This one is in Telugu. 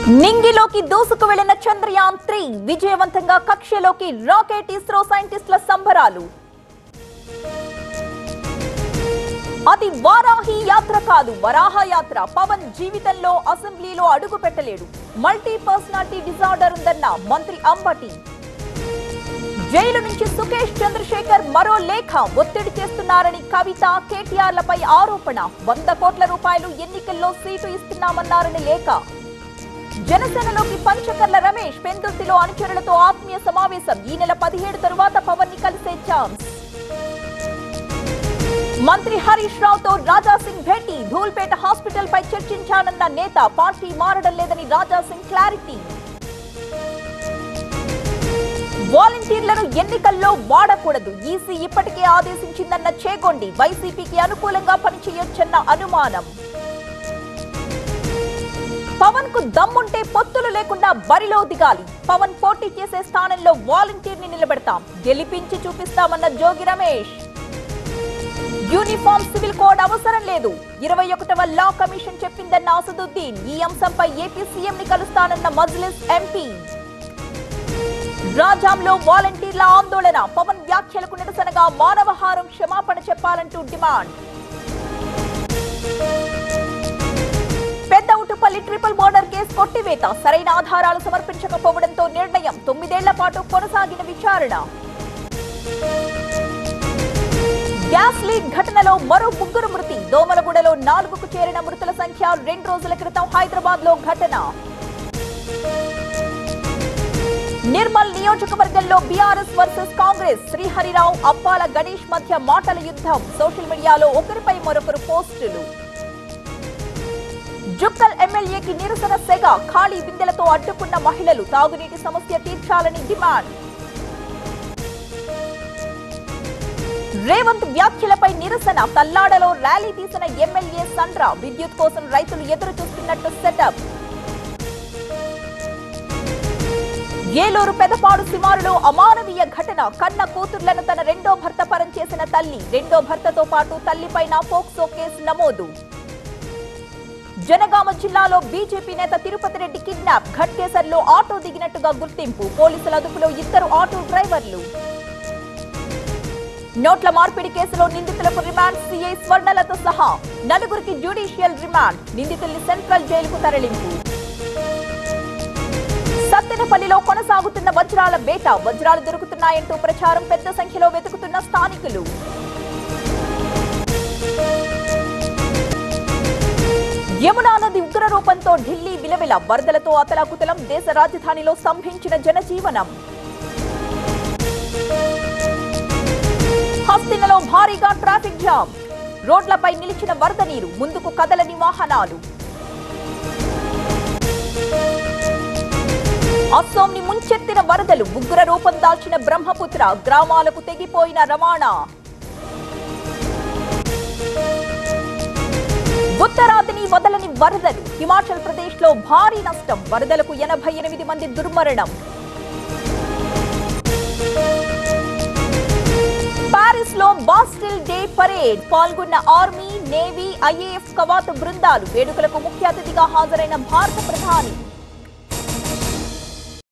నింగిలోకి దూసుకు వెళ్లిన చంద్రయాన్ త్రీ విజయవంతంగా కక్షలోకి రాకెట్ ఇస్రో సైంటిస్టుల సంబరాలు అది వారాహి యాత్ర కాదు వరాహ యాత్ర పవన్ జీవితంలో అసెంబ్లీలో అడుగు పెట్టలేడు మల్టీ పర్సనాలిటీ డిజార్డర్ ఉందన్న మంత్రి అంబటి జైలు నుంచి సుకేష్ చంద్రశేఖర్ మరో లేఖ ఒత్తిడి చేస్తున్నారని కవిత కేటీఆర్లపై ఆరోపణ వంద కోట్ల రూపాయలు ఎన్నికల్లో సీటు ఇస్తున్నామన్నారని లేఖ జనసేనలోకి పంచకర్ల రమేష్ పెందుర్తిలో అనుచరులతో ఆత్మీయ సమావేశం ఈ నెల పదిహేడు తరువాత పవన్ ని కలిసే ఛాన్స్ మంత్రి హరీష్ రావుతో రాజా సింగ్ భేటీ ధూల్పేట హాస్పిటల్ పై చర్చించానన్న నేత పార్టీ మారడం లేదని రాజా సింగ్ క్లారిటీ వాలంటీర్లను ఎన్నికల్లో వాడకూడదు ఈసీ ఇప్పటికే ఆదేశించిందన్న చేగొండి వైసీపీకి అనుకూలంగా పనిచేయొచ్చన్న అనుమానం పవన్ కు దమ్ముంటే పొత్తులు లేకుండా బరిలో దిగాలి పవన్ పోటీ చేసే స్థానంలో వాలంటీర్ ని నిలబెడతాం గెలిపించి చూపిస్తామన్న Jogi Ramesh uniform civil code అవసరం లేదు ఇరవై ఒకటవ లా కమిషన్ చెప్పిందన్న అసదుద్దీన్ ఈ అంశంపై ఏపీ సీఎం ని కలుస్తానన్న మజ్లిస్ ఎంపీ రాజాంలో వాలంటీర్ల ఆందోళన పవన్ వ్యాఖ్యలకు నిరసనగా మానవహారం క్షమాపణ చెప్పాలంటూ డిమాండ్ పెద్ద ఉటుపల్లి ట్రిపుల్ బోర్డర్ కేసు కొట్టివేత సరైన ఆధారాలు సమర్పించకపోవడంతో నిర్ణయం తొమ్మిదేళ్ల పాటు కొనసాగిన విచారణ గ్యాస్ లీక్ ఘటనలో మరో ముగ్గురు మృతి దోమలగూడలో నాలుగుకు చేరిన మృతుల సంఖ్య రెండు రోజుల క్రితం హైదరాబాద్ లో ఘటన నిర్మల్ నియోజకవర్గంలో బీఆర్ఎస్ వర్సెస్ కాంగ్రెస్ శ్రీహరిరావు అప్పాల గణేష్ మధ్య మాటల యుద్ధం సోషల్ మీడియాలో ఒకరిపై మరొకరు పోస్టులు జుక్కల్ ఎమ్మెల్యేకి నిరసన సెగ ఖాళీ బిందెలతో అడ్డుకున్న మహిళలు తాగునీటి సమస్య తీర్చాలని డిమాండ్ రేవంత్ వ్యాఖ్యలపై నిరసన తల్లాడలో ర్యాలీ తీసిన ఎమ్మెల్యే సండ్ర విద్యుత్ కోసం రైతులు ఎదురు చూస్తున్నట్టు సెటప్ ఏలూరు పెదపాడు శివారులో అమానవీయ ఘటన కన్న కూతుర్లను తన రెండో భర్త పరం చేసిన తల్లి రెండో భర్తతో పాటు తల్లిపైన పోక్సో కేసు నమోదు జనగామ జిల్లాలో బీజేపీ నేత తిరుపతి రెడ్డి కిడ్నాప్ ఘట్కేసర్లో ఆటో దిగినట్టుగా గుర్తింపు పోలీసుల అదుపులో ఇద్దరు ఆటో డ్రైవర్లు నోట్ల మార్పిడి కేసులో నిందితులకు రిమాండ్ సీఐ స్వర్ణలతో సహా నలుగురికి జ్యుడిషియల్ రిమాండ్ నిందితుల్ని సెంట్రల్ జైలుకు తరలింపు సత్తెనపల్లిలో కొనసాగుతున్న వజ్రాల వేట వజ్రాలు దొరుకుతున్నాయంటూ ప్రచారం పెద్ద సంఖ్యలో వెతుకుతున్న స్థానికులు యమునా నది ఉగ్ర రూపంతో ఢిల్లీ విలవిల వరదలతో అతలాకుతలం దేశ రాజధానిలో స్తంభించిన జనజీవనం హస్తినలో భారీగా ట్రాఫిక్ జామ్ రోడ్లపై నిలిచిన వరద నీరు ముందుకు కదలని వాహనాలు అస్సోంని ముంచెత్తిన వరదలు ఉగ్ర రూపం దాల్చిన బ్రహ్మపుత్ర గ్రామాలకు తెగిపోయిన రవాణా ఉత్తరాదిని వదలని వరదలు హిమాచల్ ప్రదేశ్ లో భారీ నష్టం వరదలకు ఎనభై ఎనిమిది మంది దుర్మరణం పారిస్ లో బాస్టిల్ డే పరేడ్ పాల్గొన్న ఆర్మీ నేవీ ఐఏఎఫ్ కవాతు బృందాలు వేడుకలకు ముఖ్య అతిథిగా హాజరైన భారత ప్రధాని